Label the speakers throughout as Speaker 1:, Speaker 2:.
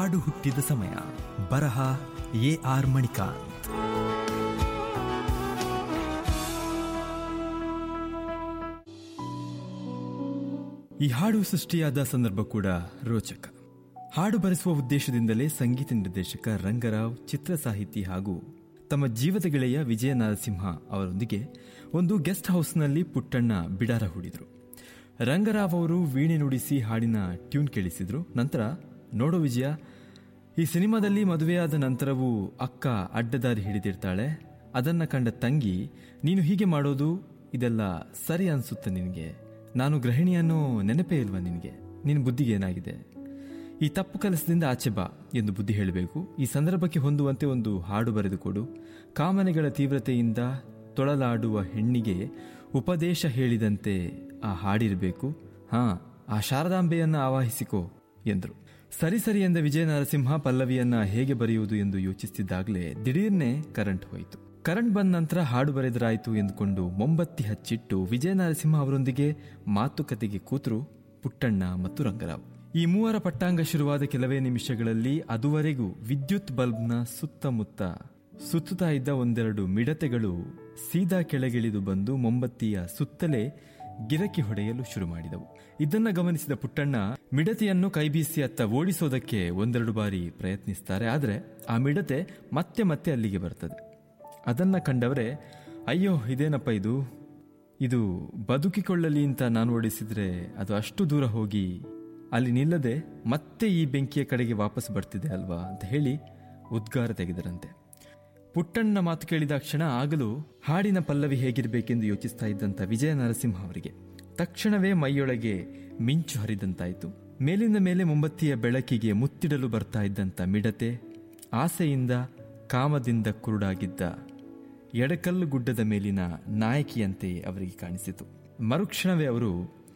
Speaker 1: ಹಾಡು ಹುಟ್ಟಿದ ಸಮಯ ಬರಹ ಎ ಆರ್ ಮಣಿಕಾಂತ್ ಈ ಹಾಡು ಸೃಷ್ಟಿಯಾದ ಸಂದರ್ಭ ಕೂಡ ರೋಚಕ ಹಾಡು ಬರೆಸುವ ಉದ್ದೇಶದಿಂದಲೇ ಸಂಗೀತ ನಿರ್ದೇಶಕ ರಂಗರಾವ್ ಚಿತ್ರ ಸಾಹಿತಿ ಹಾಗೂ ತಮ್ಮ ಜೀವದ ಗೆಳೆಯ ವಿಜಯ ನರಸಿಂಹ ಅವರೊಂದಿಗೆ ಒಂದು ಗೆಸ್ಟ್ ಹೌಸ್ನಲ್ಲಿ ಪುಟ್ಟಣ್ಣ ಬಿಡಾರ ಹೂಡಿದ್ರು ರಂಗರಾವ್ ಅವರು ವೀಣೆ ನುಡಿಸಿ ಹಾಡಿನ ಟ್ಯೂನ್ ಕೇಳಿಸಿದ್ರು ನಂತರ ನೋಡೋ ವಿಜಯ ಈ ಸಿನಿಮಾದಲ್ಲಿ ಮದುವೆಯಾದ ನಂತರವೂ ಅಕ್ಕ ಅಡ್ಡದಾರಿ ಹಿಡಿದಿರ್ತಾಳೆ ಅದನ್ನ ಕಂಡ ತಂಗಿ ನೀನು ಹೀಗೆ ಮಾಡೋದು ಇದೆಲ್ಲ ಸರಿ ಅನ್ಸುತ್ತೆ ನಿನಗೆ ನಾನು ಗೃಹಿಣಿಯನ್ನು ನೆನಪೇ ಇಲ್ವಾ ನಿನಗೆ ನಿನ್ನ ಬುದ್ಧಿಗೆ ಏನಾಗಿದೆ ಈ ತಪ್ಪು ಕೆಲಸದಿಂದ ಆಚೆ ಬಾ ಎಂದು ಬುದ್ಧಿ ಹೇಳಬೇಕು ಈ ಸಂದರ್ಭಕ್ಕೆ ಹೊಂದುವಂತೆ ಒಂದು ಹಾಡು ಬರೆದುಕೊಡು ಕಾಮನೆಗಳ ತೀವ್ರತೆಯಿಂದ ತೊಳಲಾಡುವ ಹೆಣ್ಣಿಗೆ ಉಪದೇಶ ಹೇಳಿದಂತೆ ಆ ಹಾಡಿರಬೇಕು ಹಾ ಆ ಶಾರದಾಂಬೆಯನ್ನ ಆವಾಹಿಸಿಕೋ ಎಂದರು ಸರಿ ಸರಿ ಎಂದ ವಿಜಯ ನರಸಿಂಹ ಪಲ್ಲವಿಯನ್ನ ಹೇಗೆ ಬರೆಯುವುದು ಎಂದು ಯೋಚಿಸುತ್ತಿದ್ದಾಗಲೇ ದಿಢೀರ್ನೆ ಕರೆಂಟ್ ಹೋಯಿತು ಕರೆಂಟ್ ಬಂದ ನಂತರ ಹಾಡು ಬರೆದರಾಯಿತು ಎಂದುಕೊಂಡು ಮೊಂಬತ್ತಿ ಹಚ್ಚಿಟ್ಟು ವಿಜಯ ನರಸಿಂಹ ಅವರೊಂದಿಗೆ ಮಾತುಕತೆಗೆ ಕೂತರು ಪುಟ್ಟಣ್ಣ ಮತ್ತು ರಂಗರಾವ್ ಈ ಮೂವರ ಪಟ್ಟಾಂಗ ಶುರುವಾದ ಕೆಲವೇ ನಿಮಿಷಗಳಲ್ಲಿ ಅದುವರೆಗೂ ವಿದ್ಯುತ್ ಬಲ್ಬ್ನ ಸುತ್ತಮುತ್ತ ಸುತ್ತುತ್ತಾ ಇದ್ದ ಒಂದೆರಡು ಮಿಡತೆಗಳು ಸೀದಾ ಕೆಳಗಿಳಿದು ಬಂದು ಮೊಂಬತ್ತಿಯ ಸುತ್ತಲೇ ಗಿರಕಿ ಹೊಡೆಯಲು ಶುರು ಮಾಡಿದವು ಇದನ್ನ ಗಮನಿಸಿದ ಪುಟ್ಟಣ್ಣ ಮಿಡತೆಯನ್ನು ಕೈಬೀಸಿ ಅತ್ತ ಓಡಿಸೋದಕ್ಕೆ ಒಂದೆರಡು ಬಾರಿ ಪ್ರಯತ್ನಿಸ್ತಾರೆ ಆದರೆ ಆ ಮಿಡತೆ ಮತ್ತೆ ಮತ್ತೆ ಅಲ್ಲಿಗೆ ಬರ್ತದೆ ಅದನ್ನ ಕಂಡವರೇ ಅಯ್ಯೋ ಇದೇನಪ್ಪ ಇದು ಇದು ಬದುಕಿಕೊಳ್ಳಲಿ ಅಂತ ನಾನು ಓಡಿಸಿದ್ರೆ ಅದು ಅಷ್ಟು ದೂರ ಹೋಗಿ ಅಲ್ಲಿ ನಿಲ್ಲದೆ ಮತ್ತೆ ಈ ಬೆಂಕಿಯ ಕಡೆಗೆ ವಾಪಸ್ ಬರ್ತಿದೆ ಅಲ್ವಾ ಅಂತ ಹೇಳಿ ಉದ್ಗಾರ ತೆಗೆದರಂತೆ ಪುಟ್ಟಣ್ಣ ಮಾತು ಕೇಳಿದ ಕ್ಷಣ ಆಗಲೂ ಹಾಡಿನ ಪಲ್ಲವಿ ಹೇಗಿರಬೇಕೆಂದು ಯೋಚಿಸ್ತಾ ಇದ್ದಂತ ವಿಜಯ ನರಸಿಂಹ ಅವರಿಗೆ ತಕ್ಷಣವೇ ಮೈಯೊಳಗೆ ಮಿಂಚು ಹರಿದಂತಾಯಿತು ಮೇಲಿಂದ ಮೇಲೆ ಮುಂಬತ್ತಿಯ ಬೆಳಕಿಗೆ ಮುತ್ತಿಡಲು ಬರ್ತಾ ಇದ್ದಂತ ಮಿಡತೆ ಆಸೆಯಿಂದ ಕಾಮದಿಂದ ಕುರುಡಾಗಿದ್ದ ಎಡಕಲ್ಲು ಗುಡ್ಡದ ಮೇಲಿನ ನಾಯಕಿಯಂತೆ ಅವರಿಗೆ ಕಾಣಿಸಿತು ಮರುಕ್ಷಣವೇ ಅವರು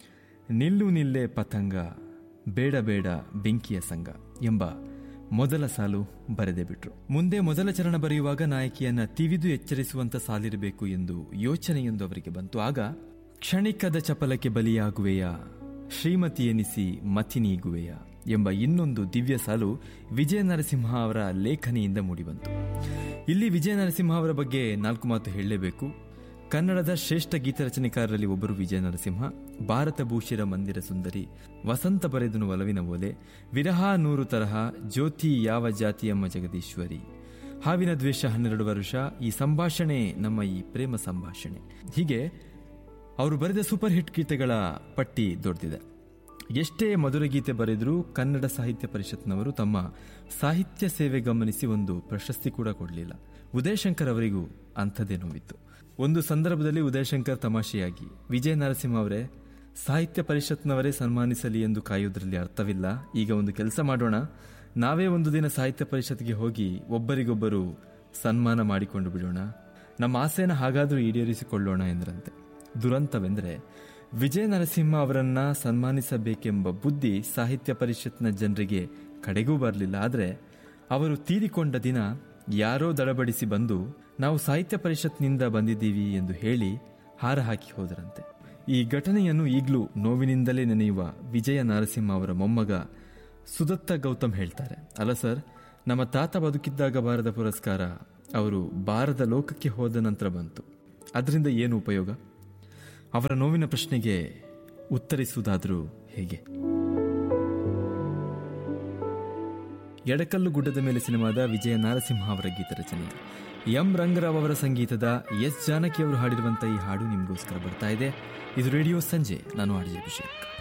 Speaker 1: ನಿಲ್ಲು ನಿಲ್ಲೆ ಪತಂಗ ಬೇಡ ಬೇಡ ಬೆಂಕಿಯ ಸಂಘ ಎಂಬ ಮೊದಲ ಸಾಲು ಬರೆದೇ ಬಿಟ್ರು ಮುಂದೆ ಮೊದಲ ಚರಣ ಬರೆಯುವಾಗ ನಾಯಕಿಯನ್ನ ತಿವಿದು ಎಚ್ಚರಿಸುವಂತ ಸಾಲಿರಬೇಕು ಎಂದು ಯೋಚನೆಯೊಂದು ಅವರಿಗೆ ಬಂತು ಆಗ ಕ್ಷಣಿಕದ ಚಪಲಕ್ಕೆ ಬಲಿಯಾಗುವೆಯ ಶ್ರೀಮತಿ ಎನಿಸಿ ಮತಿನೀಗುವೆಯ ಎಂಬ ಇನ್ನೊಂದು ದಿವ್ಯ ಸಾಲು ವಿಜಯ ನರಸಿಂಹ ಅವರ ಲೇಖನಿಯಿಂದ ಮೂಡಿಬಂತು ಇಲ್ಲಿ ವಿಜಯ ನರಸಿಂಹ ಅವರ ಬಗ್ಗೆ ನಾಲ್ಕು ಮಾತು ಹೇಳಲೇಬೇಕು ಕನ್ನಡದ ಶ್ರೇಷ್ಠ ಗೀತ ರಚನೆಕಾರರಲ್ಲಿ ಒಬ್ಬರು ವಿಜಯ ನರಸಿಂಹ ಭಾರತ ಭೂಷಿರ ಮಂದಿರ ಸುಂದರಿ ವಸಂತ ಬರೆದನು ಒಲವಿನ ಓಲೆ ವಿರಹ ನೂರು ತರಹ ಜ್ಯೋತಿ ಯಾವ ಜಾತಿಯಮ್ಮ ಜಗದೀಶ್ವರಿ ಹಾವಿನ ದ್ವೇಷ ಹನ್ನೆರಡು ವರ್ಷ ಈ ಸಂಭಾಷಣೆ ನಮ್ಮ ಈ ಪ್ರೇಮ ಸಂಭಾಷಣೆ ಹೀಗೆ ಅವರು ಬರೆದ ಸೂಪರ್ ಹಿಟ್ ಗೀತೆಗಳ ಪಟ್ಟಿ ದೊಡ್ಡದಿದೆ ಎಷ್ಟೇ ಮಧುರ ಗೀತೆ ಬರೆದರೂ ಕನ್ನಡ ಸಾಹಿತ್ಯ ಪರಿಷತ್ನವರು ತಮ್ಮ ಸಾಹಿತ್ಯ ಸೇವೆ ಗಮನಿಸಿ ಒಂದು ಪ್ರಶಸ್ತಿ ಕೂಡ ಕೊಡಲಿಲ್ಲ ಉದಯಶಂಕರ್ ಅವರಿಗೂ ಅಂಥದ್ದೇ ನೋವಿತ್ತು ಒಂದು ಸಂದರ್ಭದಲ್ಲಿ ಉದಯಶಂಕರ್ ತಮಾಷೆಯಾಗಿ ವಿಜಯ ನರಸಿಂಹ ಅವರೇ ಸಾಹಿತ್ಯ ಪರಿಷತ್ನವರೇ ಸನ್ಮಾನಿಸಲಿ ಎಂದು ಕಾಯುವುದರಲ್ಲಿ ಅರ್ಥವಿಲ್ಲ ಈಗ ಒಂದು ಕೆಲಸ ಮಾಡೋಣ ನಾವೇ ಒಂದು ದಿನ ಸಾಹಿತ್ಯ ಪರಿಷತ್ಗೆ ಹೋಗಿ ಒಬ್ಬರಿಗೊಬ್ಬರು ಸನ್ಮಾನ ಮಾಡಿಕೊಂಡು ಬಿಡೋಣ ನಮ್ಮ ಆಸೆನ ಹಾಗಾದರೂ ಈಡೇರಿಸಿಕೊಳ್ಳೋಣ ಎಂದ್ರಂತೆ ದುರಂತವೆಂದರೆ ವಿಜಯ ನರಸಿಂಹ ಅವರನ್ನ ಸನ್ಮಾನಿಸಬೇಕೆಂಬ ಬುದ್ಧಿ ಸಾಹಿತ್ಯ ಪರಿಷತ್ನ ಜನರಿಗೆ ಕಡೆಗೂ ಬರಲಿಲ್ಲ ಆದರೆ ಅವರು ತೀರಿಕೊಂಡ ದಿನ ಯಾರೋ ದಳಬಡಿಸಿ ಬಂದು ನಾವು ಸಾಹಿತ್ಯ ಪರಿಷತ್ನಿಂದ ಬಂದಿದ್ದೀವಿ ಎಂದು ಹೇಳಿ ಹಾರ ಹಾಕಿ ಹೋದರಂತೆ ಈ ಘಟನೆಯನ್ನು ಈಗಲೂ ನೋವಿನಿಂದಲೇ ನೆನೆಯುವ ವಿಜಯ ನರಸಿಂಹ ಅವರ ಮೊಮ್ಮಗ ಸುದತ್ತ ಗೌತಮ್ ಹೇಳ್ತಾರೆ ಅಲ್ಲ ಸರ್ ನಮ್ಮ ತಾತ ಬದುಕಿದ್ದಾಗ ಬಾರದ ಪುರಸ್ಕಾರ ಅವರು ಬಾರದ ಲೋಕಕ್ಕೆ ಹೋದ ನಂತರ ಬಂತು ಅದರಿಂದ ಏನು ಉಪಯೋಗ ಅವರ ನೋವಿನ ಪ್ರಶ್ನೆಗೆ ಉತ್ತರಿಸುವುದಾದರೂ ಹೇಗೆ ಎಡಕಲ್ಲು ಗುಡ್ಡದ ಮೇಲೆ ಸಿನಿಮಾದ ವಿಜಯ ನರಸಿಂಹ ಅವರ ಗೀತ ರಚನೆ ಎಂ ರಂಗರಾವ್ ಅವರ ಸಂಗೀತದ ಎಸ್ ಜಾನಕಿ ಅವರು ಹಾಡಿರುವಂತಹ ಈ ಹಾಡು ನಿಮಗೋಸ್ಕರ ಬರ್ತಾ ಇದೆ ಇದು ರೇಡಿಯೋ ಸಂಜೆ ನಾನು ಆರ್ಜೆ ಅಭಿಷೇಕ್